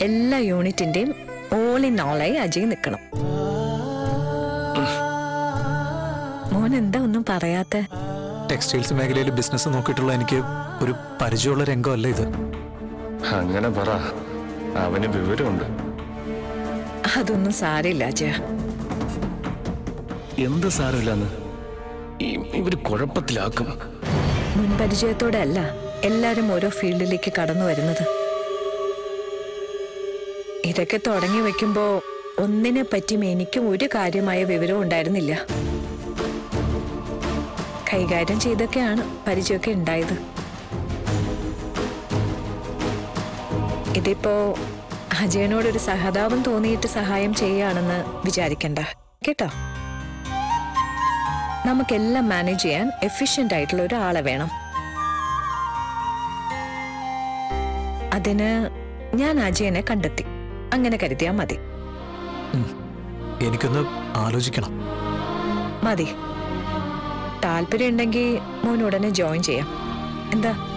എല്ലാ യൂണിറ്റിന്റെയും all in ഓളായി അജയ് നിൽക്കണം മോൻ എന്താ ഒന്നും പറയാത്ത ടെക്സ്റ്റൈൽസ് മേഖലയിൽ ബിസിനസ് നോക്കിയിട്ടുള്ള എനിക്ക് ഒരു പരിചയമുള്ള രംഗമല്ല ഇത് അങ്ങനെ പറ അവന് വിവരമുണ്ട് അതൊന്നും സാരില്ല അജയ എന്ത് സാരമില്ലെന്ന് ഇവര് കുഴപ്പത്തിലാക്കും മുൻപരിചയത്തോടെ അല്ല എല്ലാരും ഓരോ ഫീൽഡിലേക്ക് കടന്നു വരുന്നത് ഇതൊക്കെ തുടങ്ങി വെക്കുമ്പോ ഒന്നിനെ പറ്റിയും എനിക്കും ഒരു കാര്യമായ വിവരവും ഉണ്ടായിരുന്നില്ല കൈകാര്യം ചെയ്തൊക്കെയാണ് പരിചയമൊക്കെ ഉണ്ടായത് ഇതിപ്പോ അജയനോടൊരു സഹതാപം തോന്നിയിട്ട് സഹായം ചെയ്യുകയാണെന്ന് വിചാരിക്കണ്ട കേട്ടോ നമുക്കെല്ലാം മാനേജ് ചെയ്യാൻ എഫിഷ്യന്റ് ആയിട്ടുള്ള ഒരാളെ വേണം അതിന് ഞാൻ അജയനെ കണ്ടെത്തി അങ്ങനെ കരുതിയാ മതി എനിക്കൊന്ന് ആലോചിക്കണം മതി താല്പര്യം ഉണ്ടെങ്കിൽ മോൻ ഉടനെ ജോയിൻ ചെയ്യാം എന്താ